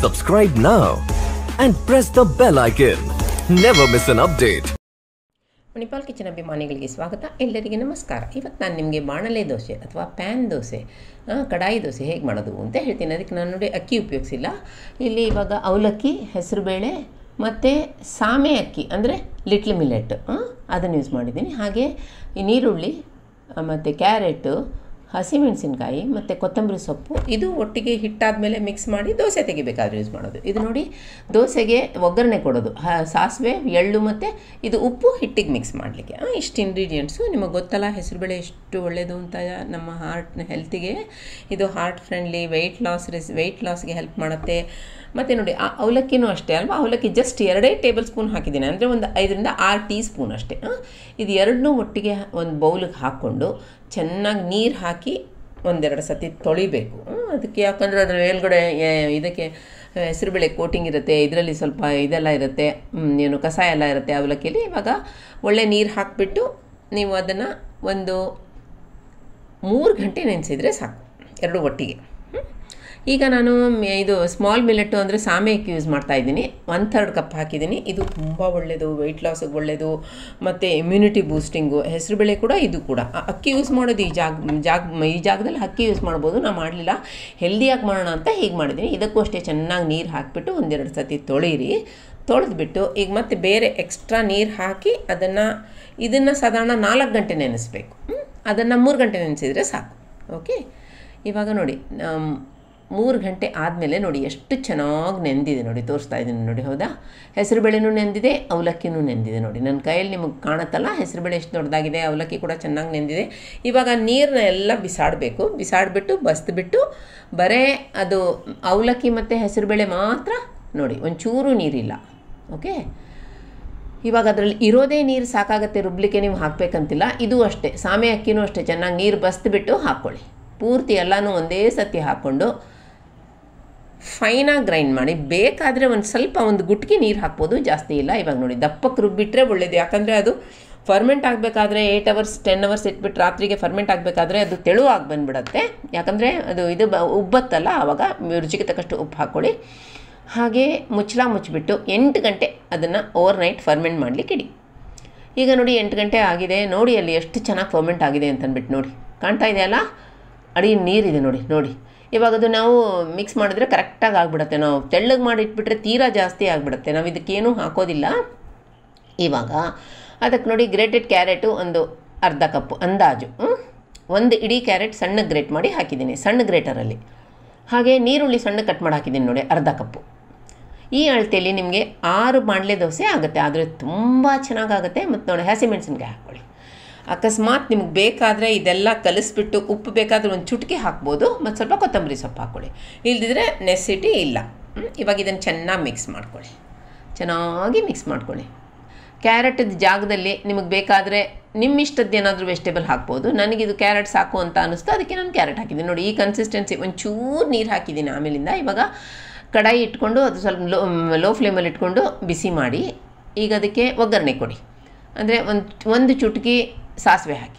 Subscribe now and press the bell icon. Never miss an update. Manipal kitchen ಅಭಿಮಾನಿಗಳಿಗೆ ಸ್ವಾಗತ ಎಲ್ಲರಿಗೆ ನಮಸ್ಕಾರ ಇವತ್ತು ನಾನು ನಿಮಗೆ ಬಾಣಲೆ ದೋಸೆ ಅಥವಾ ಪ್ಯಾನ್ ದೋಸೆ ಆ, ಕಡಾಯಿ ದೋಸೆ ಹೇಗೆ ಮಾಡೋದು ಅಂತ ಹೇಳ್ತೀನಿ ಅದಕ್ಕೆ ನಾನು ನೋಡಿ ಅಕ್ಕಿ ಉಪಯೋಗಿಸಿಲ್ಲ ಇಲ್ಲಿ ಇವಾಗ ಅವಲಕ್ಕಿ ಹೆಸರುಬೇಳೆ ಮತ್ತು ಸಾಮೆ ಅಕ್ಕಿ ಅಂದರೆ ಲಿಟ್ಲ್ ಮಿಲೆಟ್ ಅದನ್ನು ಯೂಸ್ ಮಾಡಿದ್ದೀನಿ ಹಾಗೆ ಈ ನೀರುಳ್ಳಿ ಮತ್ತು ಕ್ಯಾರೆಟು ಹಸಿಮೆಣಸಿನ್ಕಾಯಿ ಮತ್ತು ಕೊತ್ತಂಬರಿ ಸೊಪ್ಪು ಇದು ಒಟ್ಟಿಗೆ ಹಿಟ್ಟಾದಮೇಲೆ ಮಿಕ್ಸ್ ಮಾಡಿ ದೋಸೆ ತೆಗಿಬೇಕಾದ್ರೆ ಯೂಸ್ ಮಾಡೋದು ಇದು ನೋಡಿ ದೋಸೆಗೆ ಒಗ್ಗರಣೆ ಕೊಡೋದು ಹ- ಸಾಸಿವೆ ಎಳ್ಳು ಮತ್ತು ಇದು ಉಪ್ಪು ಹಿಟ್ಟಿಗೆ ಮಿಕ್ಸ್ ಮಾಡಲಿಕ್ಕೆ ಇಷ್ಟು ಇಂಗ್ರೀಡಿಯೆಂಟ್ಸು ನಿಮಗೆ ಗೊತ್ತಲ್ಲ ಹೆಸರುಬೇಳೆ ಎಷ್ಟು ಒಳ್ಳೆಯದು ಅಂತ ನಮ್ಮ ಹಾರ್ಟ್ ಹೆಲ್ತಿಗೆ ಇದು ಹಾರ್ಟ್ ಫ್ರೆಂಡ್ಲಿ ವೆಯ್ಟ್ ಲಾಸ್ ರೆಸ್ ವೆಯ್ಟ್ ಲಾಸ್ಗೆ ಹೆಲ್ಪ್ ಮಾಡುತ್ತೆ ಮತ್ತು ನೋಡಿ ಆ ಅವಲಕ್ಕಿನೂ ಅಷ್ಟೇ ಅಲ್ವಾ ಅವಲಕ್ಕಿ ಜಸ್ಟ್ ಎರಡೇ ಟೇಬಲ್ ಸ್ಪೂನ್ ಹಾಕಿದ್ದೀನಿ ಅಂದರೆ ಒಂದು ಐದರಿಂದ ಆರು ಟೀ ಸ್ಪೂನ್ ಅಷ್ಟೇ ಆ? ಇದು ಎರಡನ್ನೂ ಒಟ್ಟಿಗೆ ಒಂದು ಬೌಲಿಗೆ ಹಾಕ್ಕೊಂಡು ಚೆನ್ನಾಗಿ ನೀರು ಹಾಕಿ ಒಂದೆರಡು ಸತಿ ತೊಳಿಬೇಕು ಆ, ಅದಕ್ಕೆ ಯಾಕಂದರೆ ಅದರ ಮೇಲ್ಗಡೆ ಏ- ಇದಕ್ಕೆ ಹೆಸರುಬೇಳೆ ಕೋಟಿಂಗ್ ಇರುತ್ತೆ ಇದರಲ್ಲಿ ಸ್ವಲ್ಪ ಇದೆಲ್ಲ ಇರುತ್ತೆ ಮ್, ಏನು ಕಸ ಎಲ್ಲ ಇರುತ್ತೆ ಅವಲಕ್ಕಿಲಿ ಇವಾಗ ಒಳ್ಳೆ ನೀರು ಹಾಕಿಬಿಟ್ಟು ನೀವು ಅದನ್ನು ಒಂದು ಮೂರು ಗಂಟೆ ನೆನೆಸಿದರೆ ಸಾಕು ಎರಡು ಒಟ್ಟಿಗೆ ಹ್ಮ್? ಈಗ ನಾನು ಮ್- ಇದು ಸ್ಮಾಲ್ ಮಿಲೆಟ್ಟು ಅಂದರೆ ಸಾಮೆ ಅಕ್ಕಿ ಯೂಸ್ ಮಾಡ್ತಾ ಇದ್ದೀನಿ ಒನ್ ಥರ್ಡ್ ಕಪ್ ಹಾಕಿದ್ದೀನಿ ಇದು ತುಂಬ ಒಳ್ಳೆಯದು ವೆಯ್ಟ್ ಲಾಸಿಗೆ ಒಳ್ಳೆಯದು ಮತ್ತು ಇಮ್ಯುನಿಟಿ ಬೂಸ್ಟಿಂಗು ಹೆಸರುಬೇಳೆ ಕೂಡ ಇದು ಕೂಡ ಆ ಅಕ್ಕಿ ಯೂಸ್ ಮಾಡೋದು ಈ ಜಾಗ ಜಾಗ ಈ ಜಾಗದಲ್ಲಿ ಅಕ್ಕಿ ಯೂಸ್ ಮಾಡ್ಬೋದು ನಾನು ಮಾಡಲಿಲ್ಲ ಹೆಲ್ದಿಯಾಗಿ ಮಾಡೋಣ ಅಂತ ಹೀಗೆ ಮಾಡಿದ್ದೀನಿ ಇದಕ್ಕೂ ಅಷ್ಟೇ ಚೆನ್ನಾಗಿ ನೀರು ಹಾಕಿಬಿಟ್ಟು ಒಂದೆರಡು ಸತಿ ತೊಳೀರಿ ತೊಳೆದ್ಬಿಟ್ಟು ಈಗ ಮತ್ತೆ ಬೇರೆ ಎಕ್ಸ್ಟ್ರಾ ನೀರು ಹಾಕಿ ಅದನ್ನು ಇದನ್ನು ಸಾಧಾರಣ ನಾಲ್ಕು ಗಂಟೆ ನೆನೆಸ್ಬೇಕು ಅದನ್ನು ಮೂರು ಗಂಟೆ ನೆನೆಸಿದರೆ ಸಾಕು ಓಕೆ ಇವಾಗ ನೋಡಿ ನಮ್ ಮೂರು ಗಂಟೆ ಆದಮೇಲೆ ನೋಡಿ ಎಷ್ಟು ಚೆನ್ನಾಗಿ ನೆಂದಿದೆ ನೋಡಿ ತೋರಿಸ್ತಾ ಇದ್ದೀನಿ ನೋಡಿ ಹೌದಾ ಹೆಸರುಬೇಳೆನೂ ನೆಂದಿದೆ ಅವಲಕ್ಕಿನೂ ನೆಂದಿದೆ ನೋಡಿ ನನ್ನ ಕೈಯಲ್ಲಿ ನಿಮಗೆ ಕಾಣುತ್ತಲ್ಲ ಹೆಸರುಬೇಳೆ ಎಷ್ಟು ದೊಡ್ಡದಾಗಿದೆ ಅವಲಕ್ಕಿ ಕೂಡ ಚೆನ್ನಾಗಿ ನೆಂದಿದೆ ಇವಾಗ ನೀರನ್ನ ಎಲ್ಲ ಬಿಸಾಡಬೇಕು ಬಿಸಾಡಿಬಿಟ್ಟು ಬಸ್ದುಬಿಟ್ಟು ಬರೇ ಅದು ಅವಲಕ್ಕಿ ಮತ್ತು ಹೆಸರುಬೇಳೆ ಮಾತ್ರ ನೋಡಿ ಒಂಚೂರು ನೀರಿಲ್ಲ ಓಕೆ ಇವಾಗ ಅದರಲ್ಲಿ ಇರೋದೇ ನೀರು ಸಾಕಾಗತ್ತೆ ರುಬ್ಲಿಕ್ಕೆ ನೀವು ಹಾಕಬೇಕಂತಿಲ್ಲ ಇದು ಅಷ್ಟೇ ಸಾಮೆ ಅಕ್ಕಿನೂ ಅಷ್ಟೇ ಚೆನ್ನಾಗಿ ನೀರು ಬಸ್ದುಬಿಟ್ಟು ಹಾಕ್ಕೊಳ್ಳಿ ಪೂರ್ತಿ ಎಲ್ಲನೂ ಒಂದೇ ಸತಿ ಹಾಕ್ಕೊಂಡು ಫೈನಾಗಿ ಗ್ರೈಂಡ್ ಮಾಡಿ ಬೇಕಾದರೆ ಒಂದು ಸ್ವಲ್ಪ ಒಂದು ಗುಟ್ಕಿ ನೀರು ಹಾಕ್ಬೋದು ಜಾಸ್ತಿ ಇಲ್ಲ ಇವಾಗ ನೋಡಿ ದಪ್ಪಕ್ಕೆ ರುಬ್ಬಿಟ್ರೆ ಒಳ್ಳೇದು ಯಾಕಂದರೆ ಅದು ಫರ್ಮೆಂಟ್ ಆಗಬೇಕಾದ್ರೆ ಏಯ್ಟ್ ಅವರ್ಸ್ ಟೆನ್ ಅವರ್ಸ್ ಇಟ್ಬಿಟ್ಟು ರಾತ್ರಿಗೆ ಫರ್ಮೆಂಟ್ ಆಗಬೇಕಾದ್ರೆ ಅದು ತೆಳುವಾಗಿ ಬಂದುಬಿಡತ್ತೆ ಯಾಕಂದರೆ ಅದು ಇದು ಬ ಉಬ್ಬತ್ತಲ್ಲ ಆವಾಗ ರುಚಿಗೆ ತಕ್ಕಷ್ಟು ಉಪ್ಪು ಹಾಕ್ಕೊಳ್ಳಿ ಹಾಗೆ ಮುಚ್ಚಳ ಮುಚ್ಚಿಬಿಟ್ಟು ಎಂಟು ಗಂಟೆ ಅದನ್ನು ಓವರ್ ನೈಟ್ ಫರ್ಮೆಂಟ್ ಮಾಡಲಿಕ್ಕೆ ಇಡಿ ಈಗ ನೋಡಿ ಎಂಟು ಗಂಟೆ ಆಗಿದೆ ನೋಡಿ ಅಲ್ಲಿ ಎಷ್ಟು ಚೆನ್ನಾಗಿ ಫರ್ಮೆಂಟ್ ಆಗಿದೆ ಅಂತಂದ್ಬಿಟ್ಟು ನೋಡಿ ಕಾಣ್ತಾ ಇದೆಯಲ್ಲ ಅಡಿ ನೀರಿದೆ ನೋಡಿ ನೋಡಿ ಇವಾಗ ಅದು ನಾವು ಮಿಕ್ಸ್ ಮಾಡಿದ್ರೆ ಕರೆಕ್ಟಾಗಿ ಆಗಿಬಿಡುತ್ತೆ ನಾವು ತೆಳ್ಳಗೆ ಮಾಡಿ ಇಟ್ಬಿಟ್ರೆ ತೀರಾ ಜಾಸ್ತಿ ಆಗಿಬಿಡುತ್ತೆ ನಾವು ಇದಕ್ಕೇನೂ ಹಾಕೋದಿಲ್ಲ ಇವಾಗ ಅದಕ್ಕೆ ನೋಡಿ ಗ್ರೇಟೆಡ್ ಕ್ಯಾರೆಟು ಒಂದು ಅರ್ಧ ಕಪ್ಪು ಅಂದಾಜು ಹ್ಮ್? ಒಂದು ಇಡೀ ಕ್ಯಾರೆಟ್ ಸಣ್ಣ ಗ್ರೇಟ್ ಮಾಡಿ ಹಾಕಿದ್ದೀನಿ ಸಣ್ಣ ಗ್ರೇಟರಲ್ಲಿ ಹಾಗೆ ನೀರುಳ್ಳಿ ಸಣ್ಣ ಕಟ್ ಮಾಡಿ ಹಾಕಿದ್ದೀನಿ ನೋಡಿ ಅರ್ಧ ಕಪ್ಪು ಈ ಅಳತೆಯಲ್ಲಿ ನಿಮಗೆ ಆರು ಬಾಣಲೆ ದೋಸೆ ಆಗುತ್ತೆ ಆದರೆ ತುಂಬ ಚೆನ್ನಾಗಾಗುತ್ತೆ ಮತ್ತು ನೋಡಿ ಹಸಿಮೆಣಸಿನ್ಕಾಯಿ ಹಾಕ್ಕೊಳ್ಳಿ ಅಕಸ್ಮಾತ್ ನಿಮ್ಗೆ ಬೇಕಾದರೆ ಇದೆಲ್ಲ ಕಲಿಸ್ಬಿಟ್ಟು ಉಪ್ಪು ಬೇಕಾದರೆ ಒಂದು ಚುಟುಕಿ ಹಾಕ್ಬೋದು ಮತ್ತು ಸ್ವಲ್ಪ ಕೊತ್ತಂಬರಿ ಸೊಪ್ಪು ಹಾಕ್ಕೊಳ್ಳಿ ಇಲ್ದಿದ್ರೆ ನೆಸಿಟಿ ಇಲ್ಲ ಹ್ಮ್? ಇವಾಗ ಇದನ್ನು ಚೆನ್ನಾಗಿ ಮಿಕ್ಸ್ ಮಾಡ್ಕೊಳ್ಳಿ ಚೆನ್ನಾಗಿ ಮಿಕ್ಸ್ ಮಾಡ್ಕೊಳ್ಳಿ ಕ್ಯಾರೆಟದ ಜಾಗದಲ್ಲಿ ನಿಮಗೆ ಬೇಕಾದರೆ ನಿಮ್ಮ ಇಷ್ಟದ್ದು ಏನಾದರೂ ವೆಜಿಟೇಬಲ್ ಹಾಕ್ಬೋದು ನನಗಿದು ಕ್ಯಾರೆಟ್ ಸಾಕು ಅಂತ ಅನ್ನಿಸ್ತು ಅದಕ್ಕೆ ನಾನು ಕ್ಯಾರೆಟ್ ಹಾಕಿದ್ದೀನಿ ನೋಡಿ ಈ ಕನ್ಸಿಸ್ಟೆನ್ಸಿ ಒಂಚೂರು ನೀರು ಹಾಕಿದ್ದೀನಿ ಆಮೇಲಿಂದ ಇವಾಗ ಕಡಾಯಿ ಇಟ್ಕೊಂಡು ಅದು ಸ್ವಲ್ಪ ಲೋ ಲೋ ಫ್ಲೇಮಲ್ಲಿ ಇಟ್ಕೊಂಡು ಬಿಸಿ ಮಾಡಿ ಈಗ ಅದಕ್ಕೆ ಒಗ್ಗರಣೆ ಕೊಡಿ ಅಂದರೆ ಒಂದು ಒಂದು ಚುಟುಕಿ ಸಾಸಿವೆ ಹಾಕಿ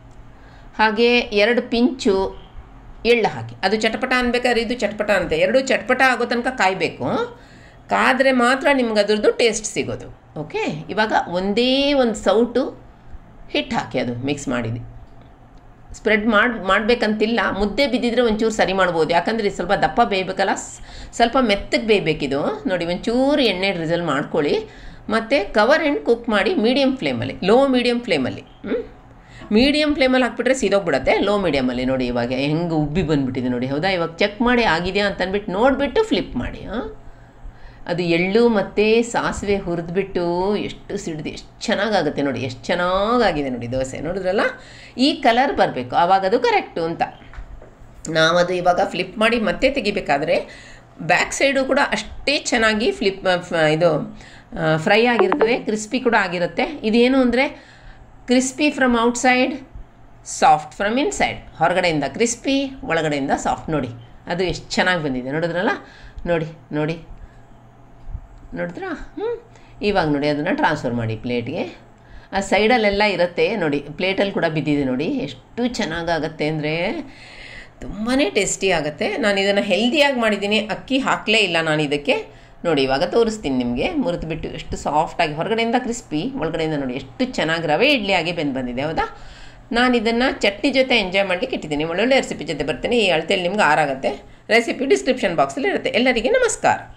ಹಾಗೆ ಎರಡು ಪಿಂಚು ಎಳ್ಳು ಹಾಕಿ ಅದು ಚಟಪಟ ಅನ್ಬೇಕಾದ್ರೆ ಇದು ಚಟಪಟ ಅಂತೆ ಎರಡು ಚಟಪಟ ಆಗೋ ತನಕ ಕಾಯಬೇಕು ಕಾದರೆ ಮಾತ್ರ ನಿಮ್ಗೆ ಅದ್ರದ್ದು ಟೇಸ್ಟ್ ಸಿಗೋದು ಓಕೆ ಇವಾಗ ಒಂದೇ ಒಂದು ಸೌಟು ಹಿಟ್ಟು ಹಾಕಿ ಅದು ಮಿಕ್ಸ್ ಮಾಡಿದ್ದು ಸ್ಪ್ರೆಡ್ ಮಾಡಿ ಮಾಡಬೇಕಂತಿಲ್ಲ ಮುದ್ದೆ ಬಿದ್ದಿದ್ರೆ ಒಂಚೂರು ಸರಿ ಮಾಡ್ಬೋದು ಯಾಕಂದರೆ ಇದು ಸ್ವಲ್ಪ ದಪ್ಪ ಬೇಯಬೇಕಲ್ಲ ಸ್- ಸ್ವಲ್ಪ ಮೆತ್ತಗೆ ಬೇಯಬೇಕಿದು ನೋಡಿ ಒಂಚೂರು ಎಣ್ಣೆ ರಿಸಲ್ ಮಾಡ್ಕೊಳ್ಳಿ ಮತ್ತು ಕವರ್ ಆ್ಯಂಡ್ ಕುಕ್ ಮಾಡಿ ಮೀಡಿಯಮ್ ಫ್ಲೇಮಲ್ಲಿ ಲೋ ಮೀಡಿಯಮ್ ಫ್ಲೇಮಲ್ಲಿ ಮೀಡಿಯಮ್ ಫ್ಲೇಮಲ್ಲಿ ಹಾಕ್ಬಿಟ್ರೆ ಸೀದೋಗ್ಬಿಡುತ್ತೆ ಲೋ ಮೀಡಿಯಮಲ್ಲಿ ನೋಡಿ ಇವಾಗ ಹೆಂಗೆ ಉಬ್ಬಿ ಬಂದುಬಿಟ್ಟಿದೆ ನೋಡಿ ಹೌದಾ ಇವಾಗ ಚೆಕ್ ಮಾಡಿ ಆಗಿದೆಯಾ ಅಂತಂದ್ಬಿಟ್ಟು ನೋಡಿಬಿಟ್ಟು ಫ್ಲಿಪ್ ಮಾಡಿ ಹಾಂ ಅದು ಎಳ್ಳು ಮತ್ತು ಸಾಸಿವೆ ಹುರಿದ್ಬಿಟ್ಟು ಎಷ್ಟು ಸಿಡಿದು ಎಷ್ಟು ಚೆನ್ನಾಗಾಗುತ್ತೆ ನೋಡಿ ಎಷ್ಟು ಚೆನ್ನಾಗಾಗಿದೆ ನೋಡಿ ದೋಸೆ ನೋಡಿದ್ರಲ್ಲ ಈ ಕಲರ್ ಬರಬೇಕು ಆವಾಗ ಅದು ಕರೆಕ್ಟು ಅಂತ ನಾವದು ಇವಾಗ ಫ್ಲಿಪ್ ಮಾಡಿ ಮತ್ತೆ ತೆಗಿಬೇಕಾದ್ರೆ ಬ್ಯಾಕ್ ಸೈಡು ಕೂಡ ಅಷ್ಟೇ ಚೆನ್ನಾಗಿ ಫ್ಲಿಪ್ ಇದು ಫ್ರೈ ಆಗಿರ್ತದೆ ಕ್ರಿಸ್ಪಿ ಕೂಡ ಆಗಿರುತ್ತೆ ಇದೇನು ಅಂದರೆ crispy from outside soft from inside ಹೊರಗಡೆಯಿಂದ ಕ್ರಿಸ್ಪಿ ಒಳಗಡೆಯಿಂದ ಸಾಫ್ಟ್ ನೋಡಿ ಅದು ಎಷ್ಟು ಚೆನ್ನಾಗಿ ಬಂದಿದೆ ನೋಡಿದ್ರಲ್ಲ ನೋಡಿ ನೋಡಿ ನೋಡಿದ್ರಾ ಹ್ಞೂ ಇವಾಗ ನೋಡಿ ಅದನ್ನು ಟ್ರಾನ್ಸ್ಫರ್ ಮಾಡಿ ಪ್ಲೇಟ್ಗೆ ಆ ಸೈಡಲ್ಲೆಲ್ಲ ಇರುತ್ತೆ ನೋಡಿ ಪ್ಲೇಟಲ್ಲಿ ಕೂಡ ಬಿದ್ದಿದೆ ನೋಡಿ ಎಷ್ಟು ಚೆನ್ನಾಗಾಗತ್ತೆ ಅಂದರೆ ತುಂಬಾ ಟೇಸ್ಟಿ ಆಗುತ್ತೆ ನಾನು ಇದನ್ನು ಹೆಲ್ದಿಯಾಗಿ ಮಾಡಿದ್ದೀನಿ ಅಕ್ಕಿ ಹಾಕಲೇ ಇಲ್ಲ ನಾನು ಇದಕ್ಕೆ ನೋಡಿ ಇವಾಗ ತೋರಿಸ್ತೀನಿ ನಿಮಗೆ ಮುರಿದು ಬಿಟ್ಟು ಎಷ್ಟು ಸಾಫ್ಟಾಗಿ ಹೊರಗಡೆಯಿಂದ ಕ್ರಿಸ್ಪಿ ಒಳಗಡೆಯಿಂದ ನೋಡಿ ಎಷ್ಟು ಚೆನ್ನಾಗಿ ರವೆ ಇಡ್ಲಿ ಆಗಿ ಬೆಂದು ಬಂದಿದೆ ಹೌದಾ ನಾನು ಇದನ್ನು ಚಟ್ನಿ ಜೊತೆ ಎಂಜಾಯ್ ಮಾಡಲಿಕ್ಕೆ ಇಟ್ಟಿದ್ದೀನಿ ಒಳ್ಳೊಳ್ಳೆ ರೆಸಿಪಿ ಜೊತೆ ಬರ್ತೀನಿ ಈ ಅಳತೆಯಲ್ಲಿ ನಿಮ್ಗೆ ಆರಾಗುತ್ತೆ ರೆಸಿಪಿ ಡಿಸ್ಕ್ರಿಪ್ಷನ್ ಬಾಕ್ಸಲ್ಲಿ ಇರುತ್ತೆ ಎಲ್ಲರಿಗೆ ನಮಸ್ಕಾರ